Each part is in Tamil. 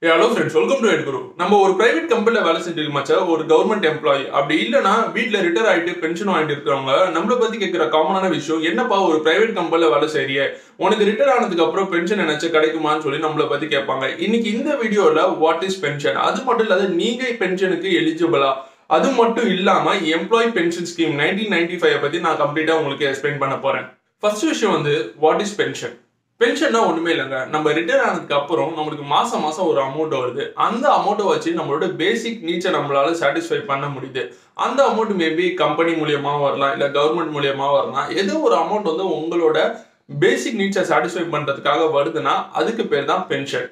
hello friends welcome to Guru நம்ம ஒரு பிரைவேட் கம்பெனில வேலை செஞ்சுட்டு மச்சா ஒரு கவர்மெண்ட் எம்ப்ளாயி அப்படி இல்லைன்னா வீட்டில் ரிட்டையர் ஆயிட்டு பென்ஷன் வாங்கிட்டு இருக்கிறவங்க நம்மளை பத்தி கேட்கிற காமனான விஷயம் என்னப்பா ஒரு பிரைவேட் கம்பெனில வேலை செய்றியே உனக்கு ரிட்டையர் ஆனதுக்கு அப்புறம் பென்ஷன் என்னச்சு கிடைக்குமான்னு சொல்லி நம்மளை பத்தி கேட்பாங்க இன்னைக்கு இந்த வீடியோல வாட் இஸ் பென்ஷன் அது மட்டும் இல்லாத நீங்க பென்ஷனுக்கு எலிஜிபிளா அது மட்டும் இல்லாம employee pension scheme nineteen ninety five பத்தி நான் கம்ப்ளீட்டா உங்களுக்கு எக்ஸ்பிளைன் பண்ண போறேன் ஃபர்ஸ்ட் விஷயம் வந்து வாட் இஸ் பென்ஷன் பென்ஷன்னா ஒண்ணுமே இல்லைங்க நம்ம ரிட்டையர் ஆனதுக்கு அப்புறம் நம்மளுக்கு மாசம் மாசம் ஒரு அமௌண்ட் வருது அந்த அமௌண்ட்டை வச்சு நம்மளோட பேசிக் நீச்சை நம்மளால சாட்டிஸ்ஃபை பண்ண முடியுது அந்த அமௌண்ட் மேபி கம்பெனி மூலியமா வரலாம் இல்ல கவர்மெண்ட் மூலியமா வரலாம் ஏதோ ஒரு அமௌண்ட் வந்து உங்களோட பேசிக் நீட்ஸை சாட்டிஸ்ஃபை பண்றதுக்காக வருதுன்னா அதுக்கு பேர் தான் பென்ஷன்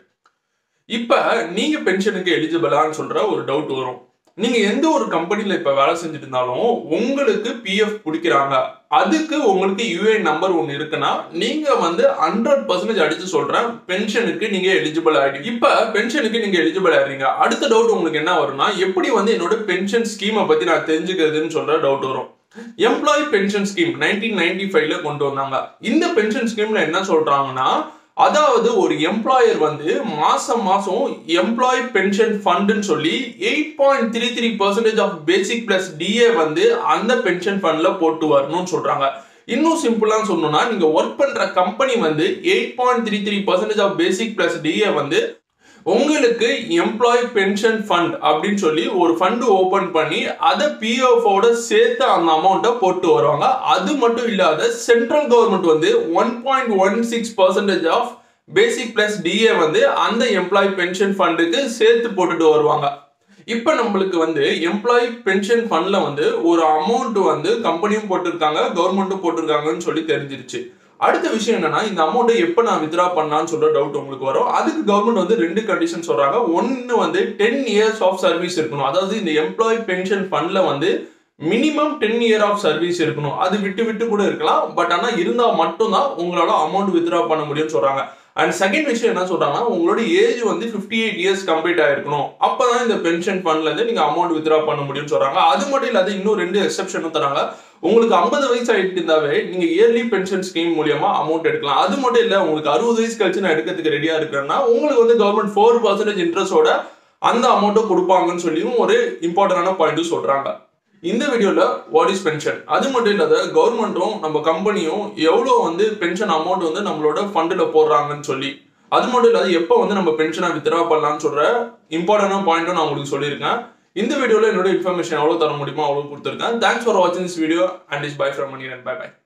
இப்ப நீங்க பென்ஷனுக்கு எலிஜிபிளான்னு சொல்ற ஒரு டவுட் வரும் நீங்க எந்த ஒரு கம்பெனில இப்ப வேலை செஞ்சுட்டு இருந்தாலும் உங்களுக்கு பிஎஃப் பிடிக்கிறாங்க அதுக்கு உங்களுக்கு யூஏஎன் நம்பர் ஒன்று இருக்குன்னா நீங்க வந்து ஹண்ட்ரட் பர்சன்டேஜ் அடிச்சு சொல்றேன் பென்ஷனுக்கு நீங்க எலிஜிபிள் ஆயிடுங்க இப்ப பென்ஷனுக்கு நீங்க எலிஜிபிள் ஆயிடுறீங்க அடுத்த டவுட் உங்களுக்கு என்ன வரும்னா எப்படி வந்து என்னோட பென்ஷன் ஸ்கீமை பத்தி நான் தெரிஞ்சுக்கிறதுன்னு சொல்ற டவுட் வரும் employee pension scheme nineteen ninety ஃபைவ்ல கொண்டு வந்தாங்க இந்த பென்ஷன் ஸ்கீம்ல என்ன சொல்றாங்கன்னா அதாவது ஒரு எம்ப்ளாயர் வந்து மாசம் மாசம் எம்ப்ளாயி பென்ஷன் ஃபண்டுன்னு சொல்லி eight point three three percentage of basic plus DA வந்து அந்த பென்ஷன் ஃபண்ட்ல போட்டு வரணும்னு சொல்றாங்க இன்னும் சிம்பிளா சொல்லணும்னா நீங்க ஒர்க் பண்ற கம்பெனி வந்து eight point three three percentage of basic plus DA வந்து உங்களுக்கு எம்ப்ளாயி பென்ஷன் ஃபண்ட் அப்படின்னு சொல்லி ஒரு ஃபண்டு ஓபன் பண்ணி அதை பிஎஃப்ஓட சேர்த்து அந்த அமௌண்ட்டை போட்டு வருவாங்க அது மட்டும் இல்லாத சென்ட்ரல் கவர்மெண்ட் வந்து one point one six percentage of basic plus DA வந்து அந்த எம்ப்ளாயி பென்ஷன் ஃபண்டுக்கு சேர்த்து போட்டுட்டு வருவாங்க இப்போ நம்மளுக்கு வந்து எம்ப்ளாயி பென்ஷன் ஃபண்ட்ல வந்து ஒரு அமௌண்ட் வந்து கம்பெனியும் போட்டிருக்காங்க கவர்மெண்ட்டும் போட்டிருக்காங்கன்னு சொல்லி தெரிஞ்சிருச்சு அடுத்த விஷயம் என்னன்னா இந்த அமௌண்ட்டை எப்போ நான் வித்ரா பண்ணலான்னு சொல்ற டவுட் உங்களுக்கு வரும் அதுக்கு கவர்மெண்ட் வந்து ரெண்டு கண்டிஷன் சொல்றாங்க ஒன்னு வந்து டென் இயர்ஸ் ஆஃப் சர்வீஸ் இருக்கணும் அதாவது இந்த எம்ப்ளாயி பென்ஷன் ஃபண்ட்ல வந்து minimum ten year of service இருக்கணும் அது விட்டு விட்டு கூட இருக்கலாம் பட் ஆனால் இருந்தால் மட்டும்தான் உங்களால அமௌண்ட் வித்ரா பண்ண முடியும்னு சொல்றாங்க அண்ட் செகண்ட் விஷயம் என்ன சொல்றாங்கன்னா உங்களோட ஏஜ் வந்து ஃபிஃப்டி எயிட் இயர்ஸ் கம்ப்ளீட் ஆயிருக்கணும் அப்பதான் இந்த பென்ஷன் ஃபண்ட்ல இருந்து நீங்க அமௌண்ட் வித்ரா பண்ண முடியும்னு சொல்றாங்க அது மட்டும் இல்லாத இன்னும் ரெண்டு எக்ஸப்ஷனும் தராங்க உங்களுக்கு ஐம்பது வயசு ஆயிட்டு இருந்தாவே நீங்க இயர்லி பென்ஷன் ஸ்கீம் மூலியமா அமௌண்ட் எடுக்கலாம் அது மட்டும் இல்ல உங்களுக்கு அறுபது வயசு கழிச்சு நான் எடுக்கிறதுக்கு ரெடியா இருக்கிறேன்னா உங்களுக்கு வந்து கவர்மெண்ட் ஃபோர் பர்சன்டேஜ் இன்ட்ரெஸ்டோட அந்த அமௌண்ட்டை கொடுப்பாங்கன்னு சொல்லியும் ஒரு இம்பார்ட்டன்டான பாயிண்ட்டும் சொல்றாங்க இந்த வீடியோல வாட் இஸ் பென்ஷன் அது மட்டும் இல்லாத கவர்மெண்ட்டும் நம்ம கம்பெனியும் எவ்வளோ வந்து பென்ஷன் அமௌண்ட் வந்து நம்மளோட ஃபண்டில் போடுறாங்கன்னு சொல்லி அது மட்டும் இல்லாத எப்போ வந்து நம்ம பென்ஷனை வித்ரா பண்ணலாம்னு சொல்ற இம்பார்ட்டன்டான பாயிண்ட்டும் நான் உங்களுக்கு சொல்லியிருக்கேன் இந்த வீடியோல என்னோட இன்ஃபர்மேஷன் எவ்வளோ தர முடியுமோ அவ்வளோ கொடுத்துருக்கேன் தேங்க்ஸ் ஃபார் வாட்சிங் this video and is bye from Mani and bye by